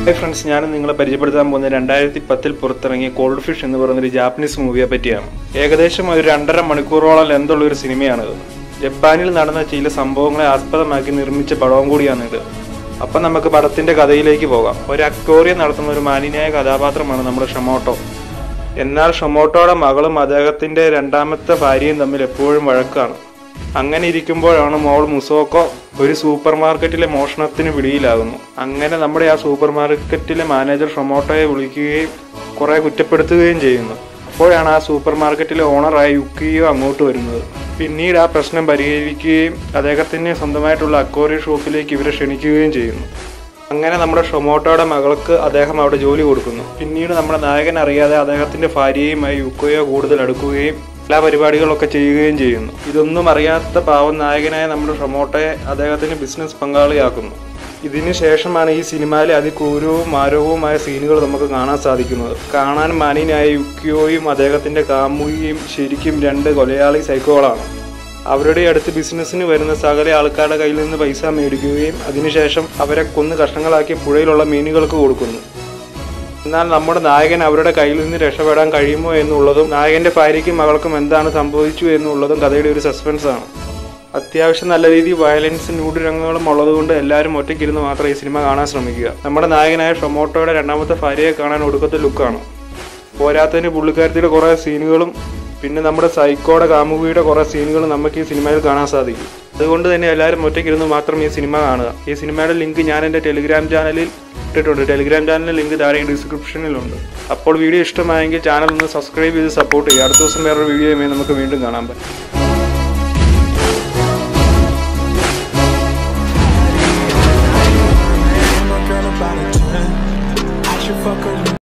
hi friends ഞാൻ നിങ്ങളെ പരിചയപ്പെടുത്താൻ പോകുന്നത് രണ്ടായിരത്തി പത്തിൽ പുറത്തിറങ്ങിയ കോൾഡ് ഫിഷ് എന്ന് പറയുന്ന ഒരു ജാപ്പനീസ് മൂവിയെ പറ്റിയാണ് ഏകദേശം ഒരു രണ്ടര മണിക്കൂറോളം ലെന്തുള്ള ഒരു സിനിമയാണിത് ജപ്പാനിൽ നടന്ന ചില സംഭവങ്ങളെ ആസ്പദമാക്കി നിർമ്മിച്ച പടവും കൂടിയാണിത് അപ്പം നമുക്ക് പടത്തിന്റെ കഥയിലേക്ക് പോകാം ഒരു അക്വോറിയം നടത്തുന്ന ഒരു മാലിന്യായ കഥാപാത്രമാണ് നമ്മുടെ ഷൊമോട്ടോ എന്നാൽ ഷൊമോട്ടോയുടെ മകളും അദ്ദേഹത്തിന്റെ രണ്ടാമത്തെ ഭാര്യയും തമ്മിൽ എപ്പോഴും വഴക്കാണ് അങ്ങനെ ഇരിക്കുമ്പോഴാണ് മോൾ മുസോക്കോ ഒരു സൂപ്പർ മാർക്കറ്റിലെ മോഷണത്തിന് പിടിയിലാകുന്നു അങ്ങനെ നമ്മുടെ ആ സൂപ്പർ മാർക്കറ്റിലെ മാനേജർ ഷൊമോട്ടോയെ വിളിക്കുകയും കുറെ കുറ്റപ്പെടുത്തുകയും ചെയ്യുന്നു അപ്പോഴാണ് ആ സൂപ്പർ മാർക്കറ്റിലെ ഓണറായ യുക്കിയോ അങ്ങോട്ട് വരുന്നത് പിന്നീട് ആ പ്രശ്നം പരിഹരിക്കുകയും അദ്ദേഹത്തിന് സ്വന്തമായിട്ടുള്ള അക്വോറിയം ഷോപ്പിലേക്ക് ഇവരെ ക്ഷണിക്കുകയും ചെയ്യുന്നു അങ്ങനെ നമ്മുടെ ഷൊമോട്ടോയുടെ മകൾക്ക് അദ്ദേഹം അവിടെ ജോലി കൊടുക്കുന്നു പിന്നീട് നമ്മുടെ നായകൻ അറിയാതെ അദ്ദേഹത്തിന്റെ ഭാര്യയുമായി യുക്കോയോ കൂടുതൽ അടുക്കുകയും എല്ലാ പരിപാടികളൊക്കെ ചെയ്യുകയും ചെയ്യുന്നു ഇതൊന്നും അറിയാത്ത പാവം നായകനായ നമ്മുടെ ഷൊമോട്ടോയെ അദ്ദേഹത്തിന് ബിസിനസ് പങ്കാളിയാക്കുന്നു ഇതിന് ശേഷമാണ് ഈ സിനിമയിലെ അതിക്രൂരവും മാരകവുമായ സീനുകൾ നമുക്ക് കാണാൻ സാധിക്കുന്നത് കാണാൻ മാന്യനായ യുക്കിയോയും അദ്ദേഹത്തിന്റെ കാമുകിയും ശരിക്കും രണ്ട് കൊലയാളി സൈക്കോകളാണ് അവരുടെ അടുത്ത് ബിസിനസ്സിന് വരുന്ന സകല ആൾക്കാരുടെ കയ്യിൽ നിന്ന് പൈസ മേടിക്കുകയും അതിനുശേഷം അവരെ കൊന്ന് കഷ്ണങ്ങളാക്കി പുഴയിലുള്ള മീനുകൾക്ക് കൊടുക്കുന്നു എന്നാൽ നമ്മുടെ നായകൻ അവരുടെ കയ്യിൽ നിന്ന് രക്ഷപ്പെടാൻ കഴിയുമോ എന്നുള്ളതും നായകന്റെ ഭാര്യയ്ക്കും മകൾക്കും എന്താണ് സംഭവിച്ചു എന്നുള്ളതും കഥയുടെ ഒരു സസ്പെൻസ് ആണ് അത്യാവശ്യം നല്ല രീതിയിൽ വയലൻസ് ന്യൂഡ് രംഗങ്ങളും ഉള്ളതുകൊണ്ട് എല്ലാവരും ഒറ്റയ്ക്കിരുന്ന് മാത്രം ഈ സിനിമ കാണാൻ ശ്രമിക്കുക നമ്മുടെ നായകനായ ഷൊമോട്ടോയുടെ രണ്ടാമത്തെ ഭാര്യയെ കാണാൻ ഒടുക്കത്തെ ലുക്കാണ് പോരാത്തതിന് പുള്ളിക്കാരത്തിയുടെ കുറേ സീനുകളും പിന്നെ നമ്മുടെ സൈക്കോയുടെ കാമുകിയുടെ കുറേ സീനുകളും നമുക്ക് ഈ സിനിമയിൽ കാണാൻ സാധിക്കും അതുകൊണ്ട് തന്നെ എല്ലാവരും ഒറ്റയ്ക്കിരുന്ന് മാത്രം ഈ സിനിമ കാണുക ഈ സിനിമയുടെ ലിങ്ക് ഞാൻ എൻ്റെ ടെലിഗ്രാം ചാനലിൽ ഇട്ടിട്ടുണ്ട് ടെലിഗ്രാം ചാനലിൻ്റെ ലിങ്ക് താഴെ ഡിസ്ക്രിപ്ഷനിലുണ്ട് അപ്പോൾ വീഡിയോ ഇഷ്ടമായെങ്കിൽ ചാനൽ ഒന്ന് സബ്സ്ക്രൈബ് ചെയ്ത് സപ്പോർട്ട് ചെയ്യുക അടുത്ത ദിവസം വേറൊരു വീഡിയോയുമായി നമുക്ക് വീണ്ടും കാണാൻ പറ്റും